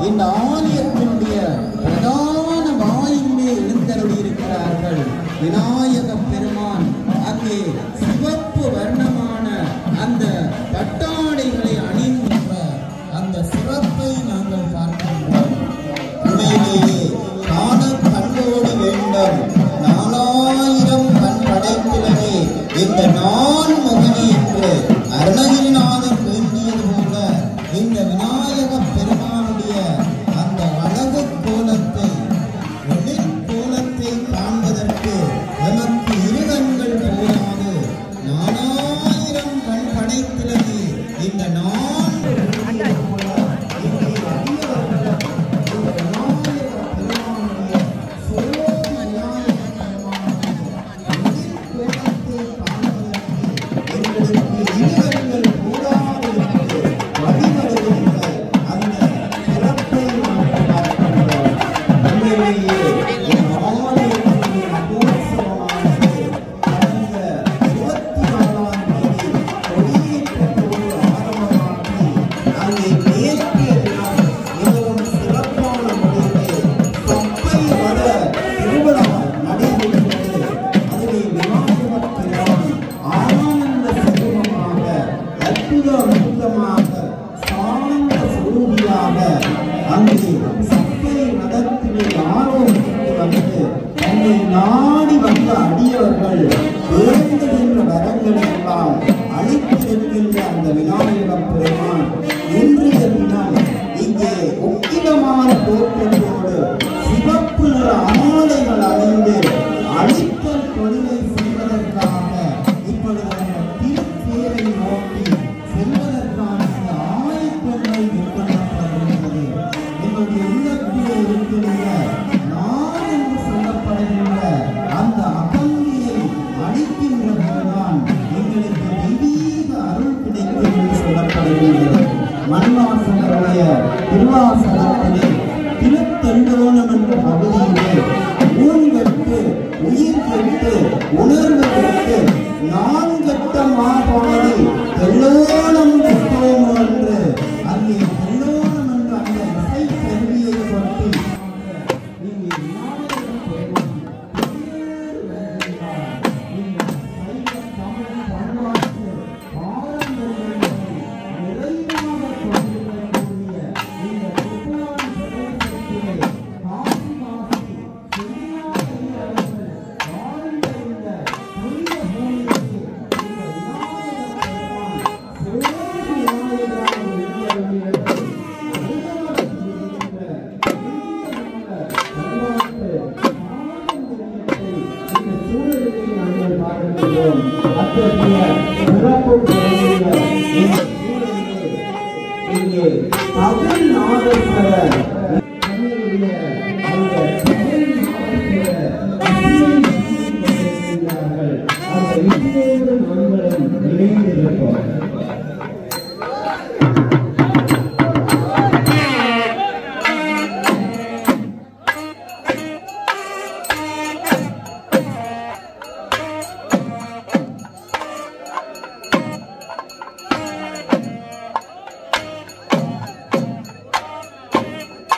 இந்த ஆலயத்தினுடைய பிரதான வாயிலே எழுந்தருளி இருக்கிறார்கள் விநாயக பெருமான் அங்கே சிவப்பு வர்ணமான அந்த பட்டாடைகளை அணிந்த அந்த சிறப்பை நாங்கள் பார்க்கின்றோம் உண்மையிலேயே காண கண்ணோடு வேண்டும் நாலாயிரம் கண் படைத்திலனே இந்த நான் மகனே என்று அருணகிரிநாதர் வேண்டியது போல இந்த விநாயக பெருமானுடைய அந்த அழகு கோலத்தை எழில் கோலத்தை காண்பதற்கு எமக்கு இருகண்கள் போதாது நாலாயிரம் கண் படைத்திலனே இந்த நான் அங்கே நேற்றைய தினம் மிகவும் சிறப்பான முறையிலே தொப்பை வர திருவிழா நடைபெற்றது அதிலே விநாயகர் பெருமான் ஆனந்த செல்வமாக அற்புத அற்புதமாக சாந்த சுரூபியாக அங்கே சப்பை மதத்திலே ஆரோக்கியத்து வந்து தன்னை நாடி வந்த அடியவர்கள் வேண்டுகின்ற வரங்களை எல்லாம் அளித்திருக்கின்ற அந்த விநாயகர் பெருமான் இன்றைய தினம் இங்கே முக்கியமான தோற்றத்தோடு சிவப்பு நிற ஆடைகள் அணிந்து அழித்தல் தொழிலை செய்வதற்காக இப்பொழுது அந்த திருத்தேரை நோக்கி செல்வதற்கான இந்த ஆயத்தங்கள் மேற்கொள்ளப்படுகின்றது எங்களுடைய உள்ளத்திலே இருக்கின்ற நான் என்று சொல்லப்படுகின்ற அந்த அகந்தியை அழிக்கின்ற போதுதான் எங்களுக்கு தெய்வீக அருள் கிடைக்கும் என்று சொல்லப்படுகின்றது மணிவாசகருடைய திருவாசகத்திலே திருத்தெண்டோணம் என்ற பகுதியிலே ஊன்கட்டு உயிர் கெட்டு உணர்வு கெட்டு நான்கட்ட மாபாடி தெள்ளோணம் கெட்டோம் என்று அங்கே தெள்ளோணம் என்ற அந்த இசை கருவியை கொட்டி இங்கே விநாயகர் பெருமான் பேர் வருகின்றார். இந்த சைவ தமிழ் பண்பாட்டு பாரம்பரியங்களை நிறைவாக கொண்டிருக்கக்கூடிய இந்த திருப்புராண பிரதேசத்திலே காசி காசி செல்லியாரை அவர்கள் வாழ்ந்த இந்த புனித பூமிக்கு இந்த விநாயகர் பெருமான் சிவனே விநாயகராக வெளியேறியது. இணைந்திருப்போம் Thank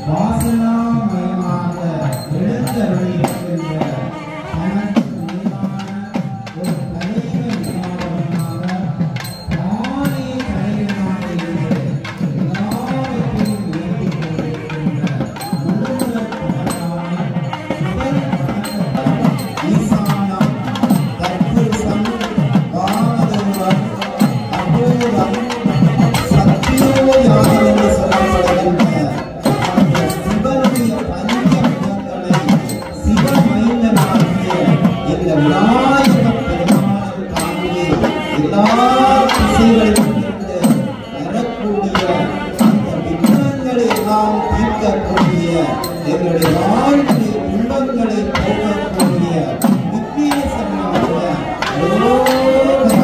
வாசனாமயமாக எழுந்தருளியிருக்கின்ற தனக்கு மேலான ஒரு தலைவர் விமானமாக தானே தலைவனாக இருந்து எல்லாவற்றையும் உயர்த்திக் கொண்டிருக்கின்ற முழுமுதற் புகழான முதல் வணக்கத்தர் ஈசானா தற்புருஷன் வாமதேவன் அபூர்வம் சத்தியோயானம் என்று சொல்லப்படுகின்ற அந்த சிவனுடைய பஞ்சமுகங்களை சிவமைந்தனாகிய இந்த விநாயகப் பெருமானை தாங்கி எல்லா திசைகளிலும் இருந்து வரக்கூடிய அந்த விக்னங்களை எல்லாம் தீர்க்கக்கூடிய எங்களுடைய வாழ்க்கை துன்பங்களை போக்கக்கூடிய விக்னேஸ்வரனாக அரோகரா,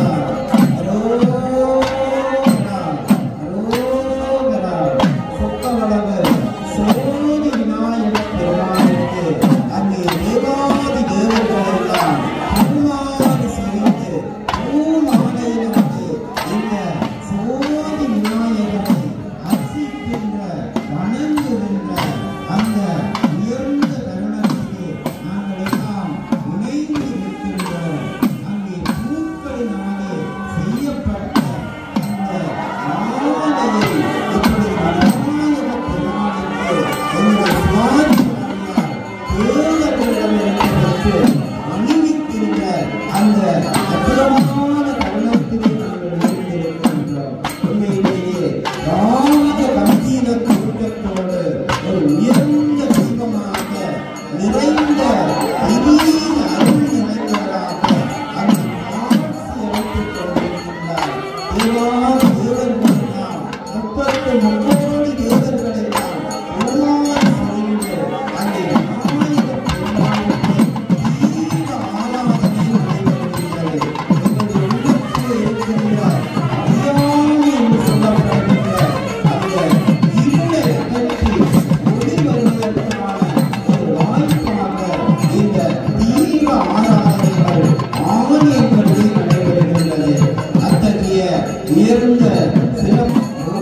அரோகரா, அரோகரா, சொக்கவளவு சோதி விநாயகப் பெருமானுக்கு அங்கே தேவாதி தேவர்கள் எல்லாம் பெருமாறு செறிந்து பூமாலையிலிருந்து இந்த சோதி விநாயகரை அர்ச்சிக்கின்ற வணங்குகின்ற அந்த உயர்ந்த தருணத்திலே நாங்கள் எல்லாம் இணைந்து இருக்கின்றோம் அங்கே பூக்களினாலே செய்யப்பட்ட அந்த மாலையை இப்படி விநாயகப் பெருமானுக்கு எங்களுடைய சுவாமி தேவர்களிடமிருந்து அணிவிக்கின்ற அந்த அற்புதமான தருணத்திலே நாங்கள் இருந்திருக்கின்றோம் உண்மையிலேயே ராஜ கம்பீர கூட்டத்தோடு ஒரு உயர்ந்த தெய்வமாக நிறைந்த திடீர் அருள் நிறைந்தவராக அந்த காட்சி அளித்துக் கொண்டிருக்கின்றார் தேவான தேவர்கள் எல்லாம் முப்பத்து முக்கோடி தேவர்கள் எல்லாம் உருவாய் செறிந்து அங்கே விநாயகப் பெருமானுக்கு தீவிர ஆராதனை நடைபெறுகின்றது. எங்களுடைய உள்ளத்திலே இருக்கின்ற அறியாமை என்று சொல்லப்படுகின்ற அந்த இருளை அகற்றி ஒளி வருவதற்கான ஒரு வாய்ப்பாக இந்த தீவிர ஆராதனைகள் ஆலயங்களில் நடைபெறுகின்றது அத்தகைய உயர்ந்த சிறப்பு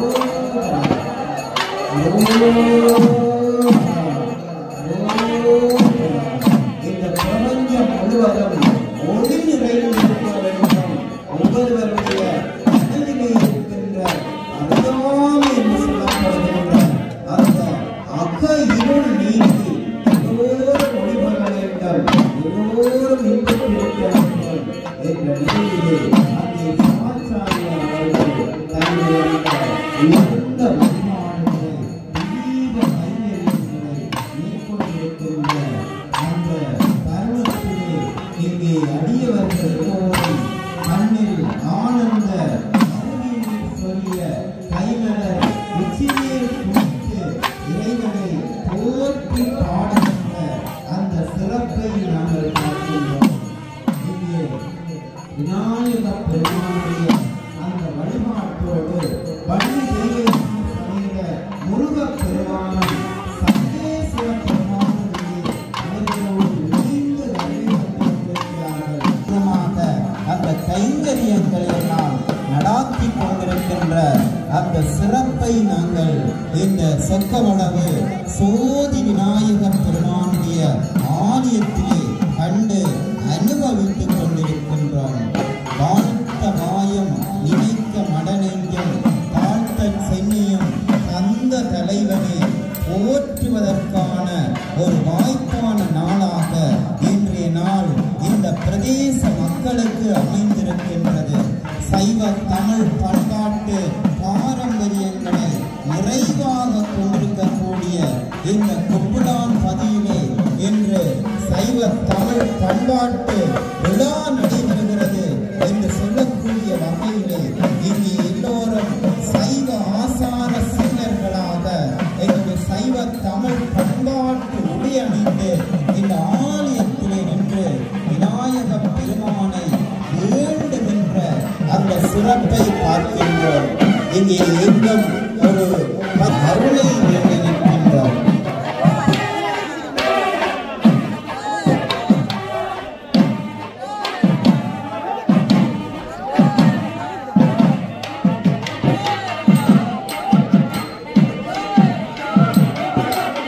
இந்த பிரபஞ்சம் முழுவதும் ஒளி நிறைந்திருக்க வேண்டும் ஒவ்வொருவருடைய மனதிலே இருக்கின்ற அறியாமை என்று சொல்லப்படுகின்ற அந்த அக இருள் நீக்கி எல்லோரும் ஒளிபர வேண்டும் எல்லோரும் இன்பத்திருக்க வேண்டும் என்ற நிலையிலே அங்கே சமாச்சாரியார் அவர்கள் தன்னுடைய உயர்ந்த வருமானத்தை தீவிர கைங்கரியங்களை மேற்கொண்டிருக்கின்ற அந்த தருணத்திலே இங்கே அடியவர்கள் எல்லோரும் கண்ணில் ஆனந்த அருவியில் சொல்லிய கைமலர் உச்சியில் குளித்து இறைவனை போற்றி பாடுகின்ற அந்த சிறப்பை நாங்கள் பார்க்கின்றோம் இங்கே விநாயகப் பெருமானுடைய அந்த வழிபாட்டோடு வள்ளி தெய்வம் சமேத முருகப் பெருமானும் சண்டேஸ்வர பெருமானுடைய அவர்களோடு இணைந்து வழிபட்டிருக்கிறார்கள். முக்கியமாக அந்த கைங்கரியங்களை எல்லாம் நடாத்தி கொண்டிருக்கின்ற அந்த சிறப்பை நாங்கள் இந்த சொக்கவளவு சோதி விநாயகர் பெருமானுடைய ஆலயத்திலே கண்டு அனுபவித்துக் கொண்டிருக்கின்றோம் வாழ்த்த மாயம் நினைக்க மடநெஞ்சம் தாழ்த்த சென்னியும் தந்த தலைவனை போற்றுவதற்கான ஒரு வாய்ப்பான நாளாக இன்றைய நாள் இந்த பிரதேச மக்களுக்கு அமைந்திருக்கின்றது சைவ தமிழ் பண்பாட்டு பாரம்பரியங்களை நிறைவாக கொண்டிருக்கக்கூடிய இந்த குப்புடான் பதியிலே இன்று சைவ தமிழ் பண்பாட்டு விழா நடைபெறுகிறது என்று சொல்லக்கூடிய வகையிலே இங்கே எல்லோரும் சைவ ஆசார சீனர்களாக எங்களுடைய சைவ தமிழ் பண்பாட்டு உடை அணிந்து இந்த ஆலயத்திலே நின்று விநாயக பெருமானை வேண்டுகின்ற அந்த சிறப்பை பார்க்கின்றோம் இங்கே எங்கும் ஒரு அருளை வேண்டி நிற்கின்றோம் ஆ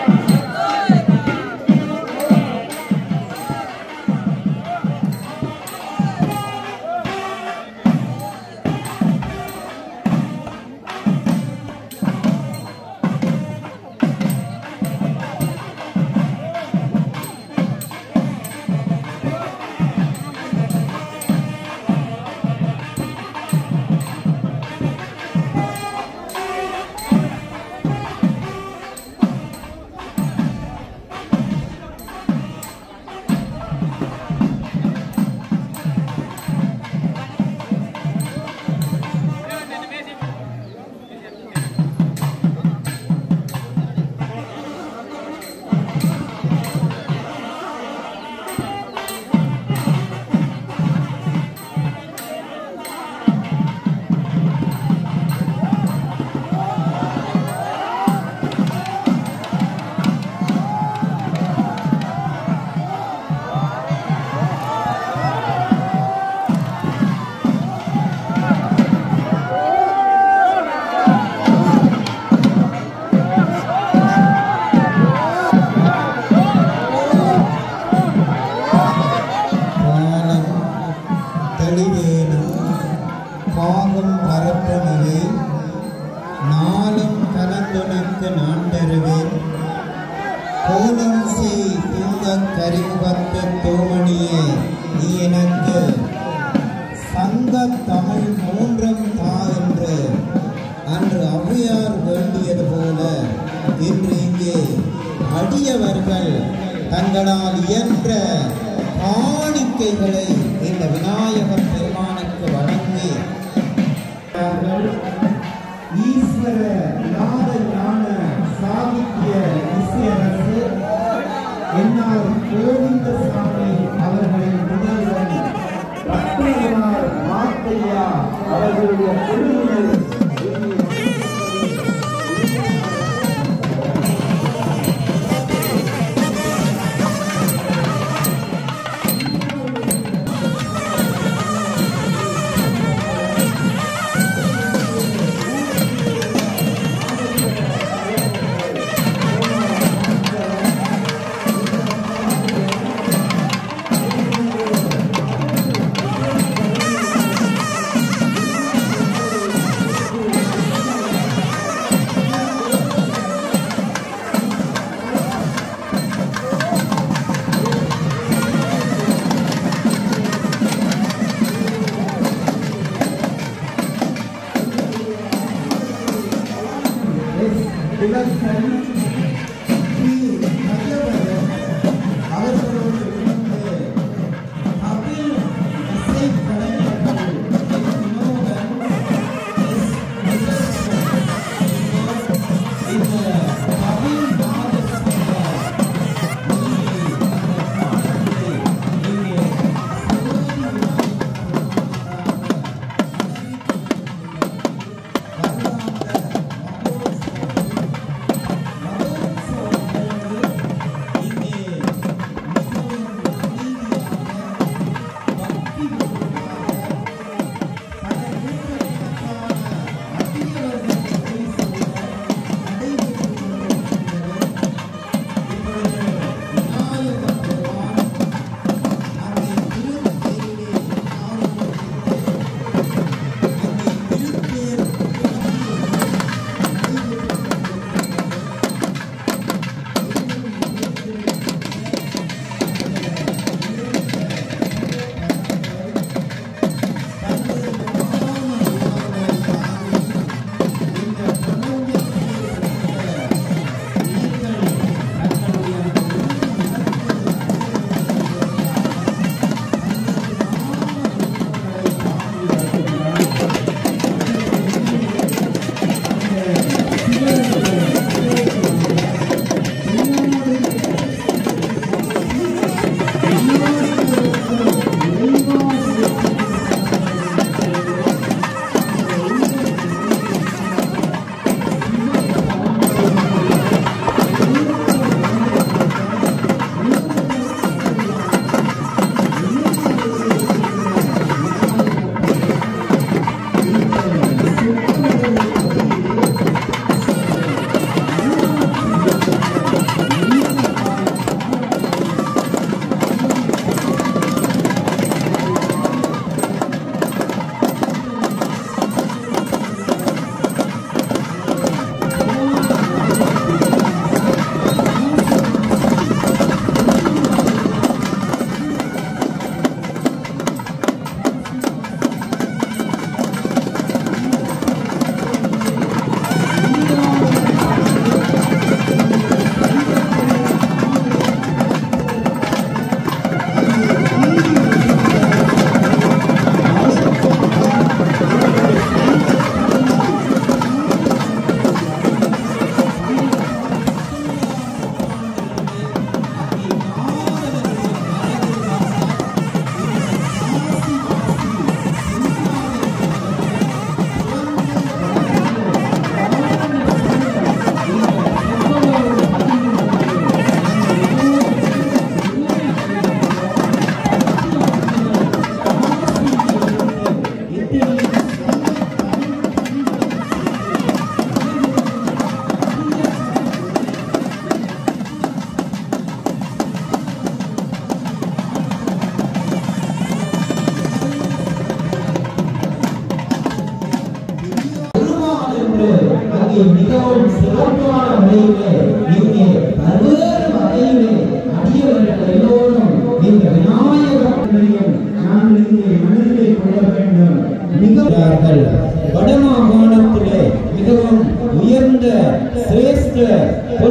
கோலம் செய் தூங்கக் கரிமுகத்து தோமணியே நீ எனக்கு சங்க தமிழ் மூன்றும் தா என்று அன்று ஔவையார் வேண்டியது போல இன்று இங்கே அடியவர்கள் தங்களால் இயன்ற காணிக்கைகளை இந்த விநாயகர் பெருமானுக்கு வழங்கி ஈஸ்வர நாத ஞான சாகித்ய இசையரசு என்ஆர் கோவிந்தசாமி அவர்களின் முதல்வன் ரத்னகுமார் மாத்தையா அவர்களுடைய குழுவினர்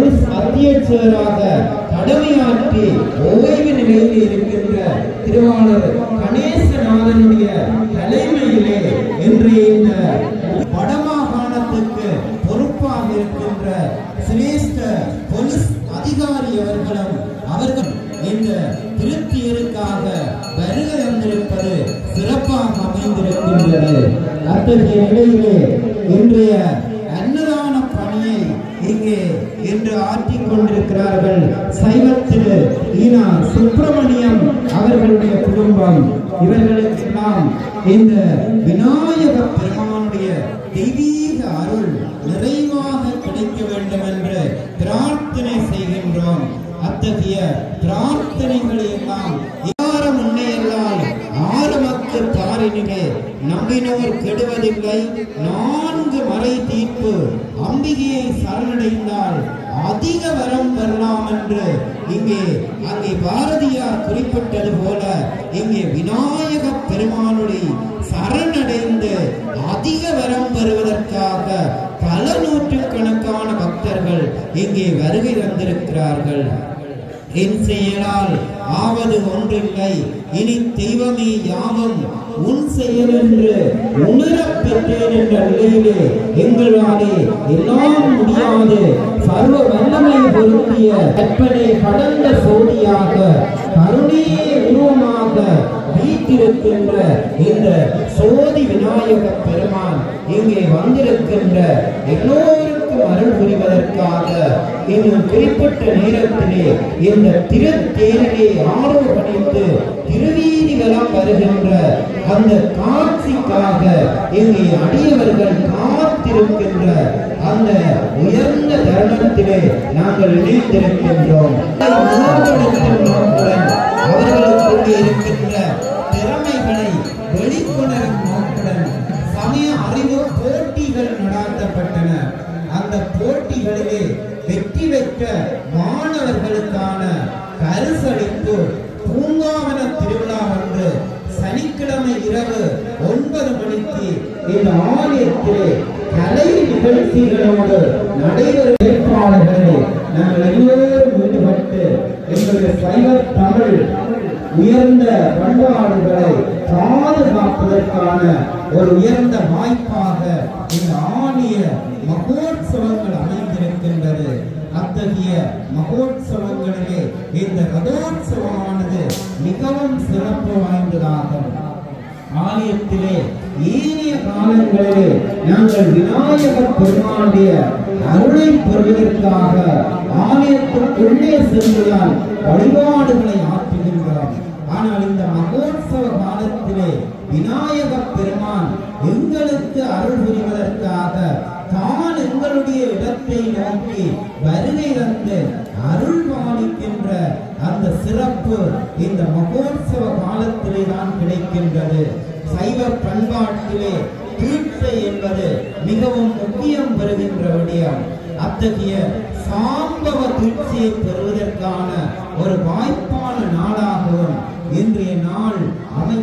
போலீஸ் அத்தியட்சராக கடமையாற்றி ஓய்வு நிலையில் இருக்கின்ற திருவாளர் கணேசநாதனுடைய தலைமையிலே இன்றைய இந்த வடமாகாணத்துக்கு பொறுப்பாக இருக்கின்ற சிரேஷ்ட போலீஸ் அதிகாரி அவர்களும் அவர்கள் இந்த திருத்தியருக்காக வருகை வந்திருப்பது சிறப்பாக அமைந்திருக்கின்றது அத்தகைய நிலையிலே இன்றைய அன்னதான பணியை இங்கே இன்று ஆற்றிக் கொண்டிருக்கிறார்கள் சைவத்திரு ஈனா சுப்பிரமணியம் அவர்களுடைய குடும்பம் இவர்களுக்கெல்லாம் இந்த விநாயக பெருமானுடைய தெய்வீக அருள் நிறைவாக கிடைக்க வேண்டும் என்று பிரார்த்தனை செய்கின்றோம் அத்தகைய பிரார்த்தனைகளை எல்லாம் யார முன்னேறால் ஆரமத்து தாரினிலே நம்பினோர் கெடுவதில்லை நான்கு மறை தீர்ப்பு அம்பிகையை சரணடைந்தால் அதிக வரம் பெறலாம் என்று இங்கே அங்கே பாரதியார் குறிப்பிட்டது போல இங்கே விநாயக பெருமானுடைய சரணடைந்து அதிக வரம் பெறுவதற்காக பல நூற்றுக்கணக்கான பக்தர்கள் இங்கே வருகை வந்திருக்கிறார்கள் என் செயலால் ஆவது ஒன்றில்லை இனி தெய்வமே யாவும் உன் செயல் என்று உணரப் பெற்றேன் என்ற நிலையிலே எங்களாலே எல்லாம் முடியாது சர்வ வல்லமை பொருந்திய கற்பனை கடந்த சோதியாக கருணையே உருவமாக வீட்டிருக்கின்ற இந்த சோதி விநாயக பெருமான் இங்கே வந்திருக்கின்ற எல்லோருக்கும் அருள் புரிவதற்காக இன்னும் குறிப்பிட்ட நேரத்திலே இந்த திருத்தேரிலே ஆரோபணித்து திருவீதிகளாம் வருகின்ற அந்த காட்சிக்காக இங்கே அடியவர்கள் காத்திருக்கின்ற அந்த உயர்ந்த தருணத்திலே நாங்கள் இணைந்திருக்கின்றோம் உணர்வெடுக்கும் நோக்குடன் அவர்களுக்கு இங்கே இருக்கின்ற திறமைகளை வெளிக்கொணரும் நோக்குடன் சமய அறிவு போட்டிகள் நடாத்தப்பட்டன அந்த போட்டிகளிலே வெற்றி பெற்ற மாணவர்களுக்கான பரிசளிப்பு பூங்காவன திருவிழா ஒன்று சனிக்கிழமை இரவு ஒன்பது மணிக்கு இந்த ஆலயத்திலே கலை நிகழ்ச்சிகளோடு நடைபெறும் ஏற்பாடுகளிலே நாங்கள் எல்லோரும் ஈடுபட்டு எங்களுடைய சைவ தமிழ் உயர்ந்த பண்பாடுகளை பாதுகாப்பதற்கான ஒரு உயர்ந்த வாய்ப்பாக இந்த ஆணிய மகோத்சவங்கள் அமைந்திருக்கின்றது அத்தகைய மகோத்சவங்களிலே இந்த ரதோத்சவமானது மிகவும் சிறப்பு வாய்ந்ததாகும் ஆலயத்திலே ஏனைய காலங்களிலே நாங்கள் விநாயகர் பெருமானுடைய அருளை பெறுவதற்காக ஆலயத்திற்குள்ளே சென்றுதான் வழிபாடுகளை ஆற்றுகின்றோம் ஆனால் இந்த மகோத்சவ காலத்திலே விநாயக பெருமான் எங்களுக்கு அருள் புரிவதற்காக தான் எங்களுடைய இடத்தை நோக்கி வருகை தந்து அருள் பாலிக்கின்ற அந்த சிறப்பு இந்த மகோத்சவ காலத்திலே தான் கிடைக்கின்றது சைவ பண்பாட்டிலே தீட்சை என்பது மிகவும் முக்கியம் பெறுகின்ற விடயம் அத்தகைய சாம்பவ தீட்சையை பெறுவதற்கான ஒரு வாய்ப்பான நாளாகவும் இன்றைய நாள் அமை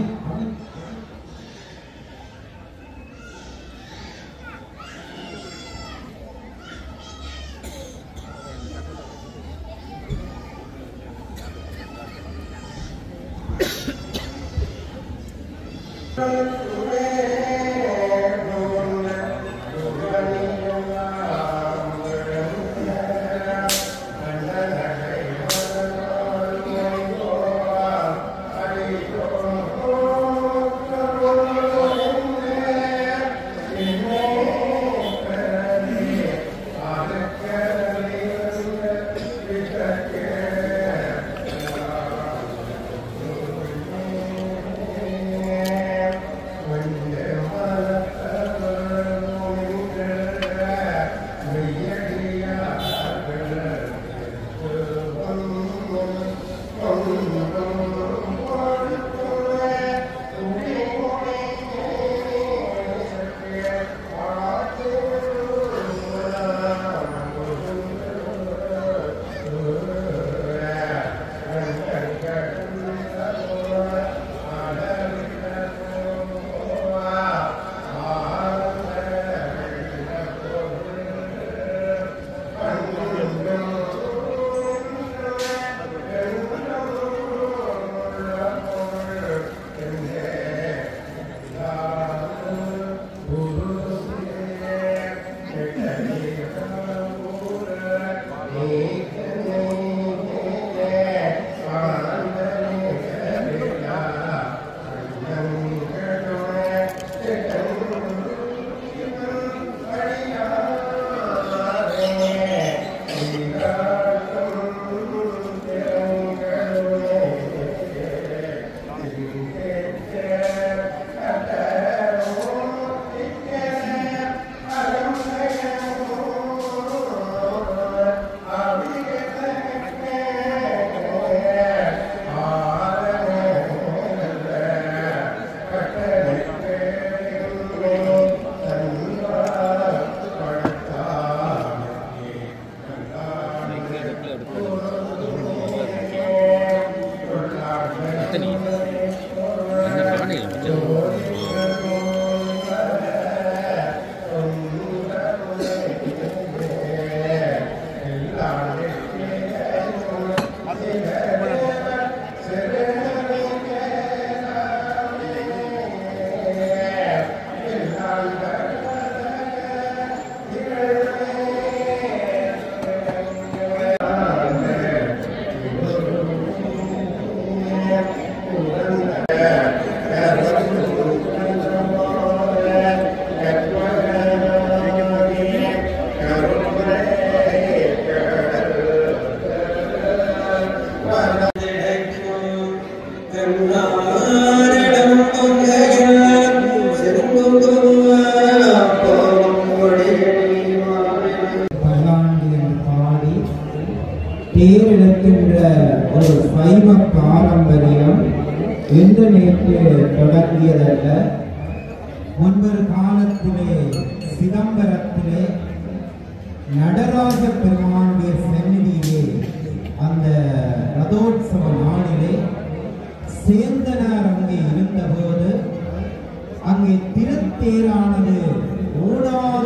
தேர் இழக்கின்ற ஒரு சைவ பாரம்பரியம் என்று நேற்று தொடங்கியதல்ல முன்பொரு காலத்திலே சிதம்பரத்திலே நடராஜ பெருமானுடைய சந்நிதியிலே அந்த ரதோற்சவ நாளிலே சேந்தனார் அங்கே இருந்தபோது அங்கே திருத்தேரானது ஓடாது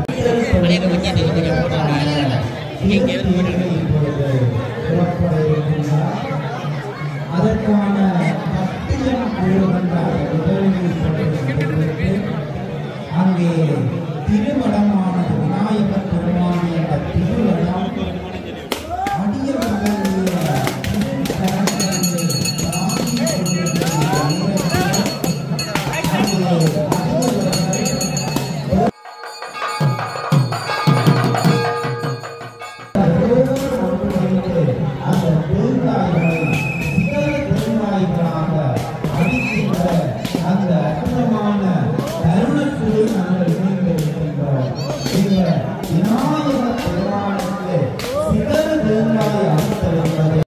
புறப்பட இருக்கின்றார் அதற்கான பத்தியம் கூறுகின்ற நிகழ்வில் சொல்லுவதற்கு அங்கே திருமணமானது விநாயகர் பெருமான் என்ற திருமணம் அடியவர்களுடைய திருக்கரங்களிலே தாங்கி கொண்டிருக்கின்ற நேரத்தில் அங்கே